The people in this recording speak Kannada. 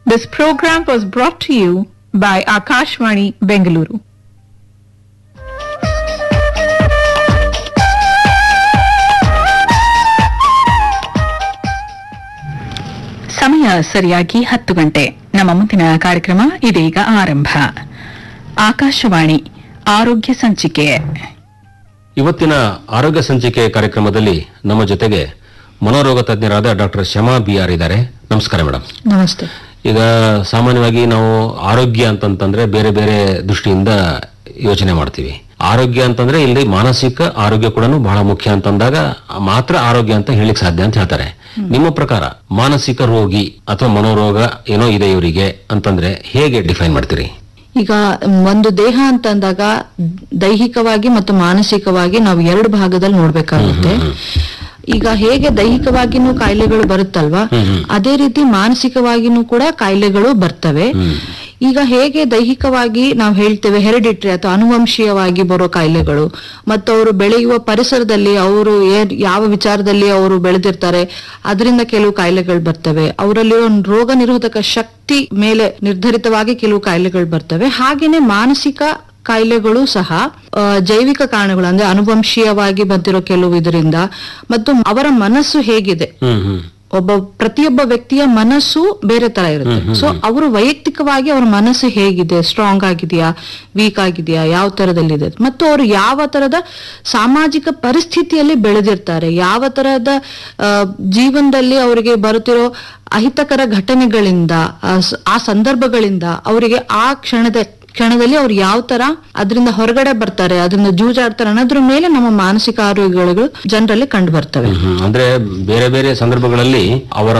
This program was brought to you by Akashvani Bengaluru. ಸಮಯ ಸರಿಯಾಗಿ ಹತ್ತು ಗಂಟೆ ನಮ್ಮ ಮುಂದಿನ ಕಾರ್ಯಕ್ರಮ ಇದೀಗ ಆರಂಭ ಆಕಾಶವಾಣಿ ಆರೋಗ್ಯ ಸಂಚಿಕೆ ಇವತ್ತಿನ ಆರೋಗ್ಯ ಸಂಚಿಕೆ ಕಾರ್ಯಕ್ರಮದಲ್ಲಿ ನಮ್ಮ ಜೊತೆಗೆ ಮನೋರೋಗ ತಜ್ಞರಾದ ಡಾಕ್ಟರ್ ಶಮಾ ಬಿ ಆರ್ ಇದ್ದಾರೆ ನಮಸ್ಕಾರ ಮೇಡಮ್ ನಮಸ್ತೆ ಈಗ ಸಾಮಾನ್ಯವಾಗಿ ನಾವು ಆರೋಗ್ಯ ಅಂತಂತಂದ್ರೆ ಬೇರೆ ಬೇರೆ ದೃಷ್ಟಿಯಿಂದ ಯೋಚನೆ ಮಾಡ್ತೀವಿ ಆರೋಗ್ಯ ಅಂತಂದ್ರೆ ಇಲ್ಲಿ ಮಾನಸಿಕ ಆರೋಗ್ಯ ಕೂಡ ಬಹಳ ಮುಖ್ಯ ಅಂತಂದಾಗ ಮಾತ್ರ ಆರೋಗ್ಯ ಅಂತ ಹೇಳಿಕ್ ಸಾಧ್ಯ ಅಂತ ಹೇಳ್ತಾರೆ ನಿಮ್ಮ ಪ್ರಕಾರ ಮಾನಸಿಕ ರೋಗಿ ಅಥವಾ ಮನೋರೋಗ ಏನೋ ಇದೆ ಇವರಿಗೆ ಅಂತಂದ್ರೆ ಹೇಗೆ ಡಿಫೈನ್ ಮಾಡ್ತೀರಿ ಈಗ ಒಂದು ದೇಹ ಅಂತ ಅಂದಾಗ ದೈಹಿಕವಾಗಿ ಮತ್ತು ಮಾನಸಿಕವಾಗಿ ನಾವು ಎರಡು ಭಾಗದಲ್ಲಿ ನೋಡ್ಬೇಕಾಗುತ್ತೆ ಈಗ ಹೇಗೆ ದೈಹಿಕವಾಗಿನೂ ಕಾಯಿಲೆಗಳು ಬರುತ್ತಲ್ವಾ ಅದೇ ರೀತಿ ಮಾನಸಿಕವಾಗಿನೂ ಕೂಡ ಕಾಯಿಲೆಗಳು ಬರ್ತವೆ ಈಗ ಹೇಗೆ ದೈಹಿಕವಾಗಿ ನಾವು ಹೇಳ್ತೇವೆ ಹೆರಿಡಿಟ್ರಿ ಅಥವಾ ಅನುವಂಶೀಯವಾಗಿ ಬರೋ ಕಾಯಿಲೆಗಳು ಮತ್ತು ಅವರು ಬೆಳೆಯುವ ಪರಿಸರದಲ್ಲಿ ಅವರು ಏನ್ ಯಾವ ವಿಚಾರದಲ್ಲಿ ಅವರು ಬೆಳೆದಿರ್ತಾರೆ ಅದರಿಂದ ಕೆಲವು ಕಾಯಿಲೆಗಳು ಬರ್ತವೆ ಅವರಲ್ಲಿರೋ ರೋಗ ನಿರೋಧಕ ಶಕ್ತಿ ಮೇಲೆ ನಿರ್ಧರಿತವಾಗಿ ಕೆಲವು ಕಾಯಿಲೆಗಳು ಬರ್ತವೆ ಹಾಗೇನೆ ಮಾನಸಿಕ ಕಾಯಿಲೆಗಳು ಸಹ ಆ, ಜೈವಿಕ ಕಾರಣಗಳು ಅಂದ್ರೆ ಅನುವಂಶೀಯವಾಗಿ ಬಂದಿರೋ ಕೆಲವು ಇದರಿಂದ ಮತ್ತು ಅವರ ಮನಸ್ಸು ಹೇಗಿದೆ ಹ್ಮ್ ಹ್ಮ್ ಒಬ್ಬ ಪ್ರತಿಯೊಬ್ಬ ವ್ಯಕ್ತಿಯ ಮನಸ್ಸು ಬೇರೆ ತರ ಇರುತ್ತೆ ಸೊ ಅವರು ವೈಯಕ್ತಿಕವಾಗಿ ಅವ್ರ ಮನಸ್ಸು ಹೇಗಿದೆ ಸ್ಟ್ರಾಂಗ್ ಆಗಿದೆಯಾ ವೀಕ್ ಆಗಿದೆಯಾ ಯಾವ ತರದಲ್ಲಿದೆ ಮತ್ತು ಅವರು ಯಾವ ತರದ ಸಾಮಾಜಿಕ ಪರಿಸ್ಥಿತಿಯಲ್ಲಿ ಬೆಳೆದಿರ್ತಾರೆ ಯಾವ ತರಹದ ಆ, ಜೀವನದಲ್ಲಿ ಅವರಿಗೆ ಬರುತ್ತಿರೋ ಅಹಿತಕರ ಘಟನೆಗಳಿಂದ ಆ ಸ- ಆ ಸಂದರ್ಭಗಳಿಂದ ಅವರಿಗೆ ಆ ಕ್ಷಣದ ಕ್ಷಣದಲ್ಲಿ ಅವ್ರು ಯಾವ ತರ ಅದರಿಂದ ಹೊರಗಡೆ ಬರ್ತಾರೆ ಅದರಿಂದ ಜೂಜಾಡ್ತಾರೆ ಅನ್ನೋದ್ರ ಮೇಲೆ ನಮ್ಮ ಮಾನಸಿಕ ಆರೋಗ್ಯಗಳು ಜನರಲ್ಲಿ ಕಂಡು ಬರ್ತವೆ ಹ್ಮ್. ಅಂದ್ರೆ ಬೇರೆ ಬೇರೆ ಸಂದರ್ಭಗಳಲ್ಲಿ ಅವರ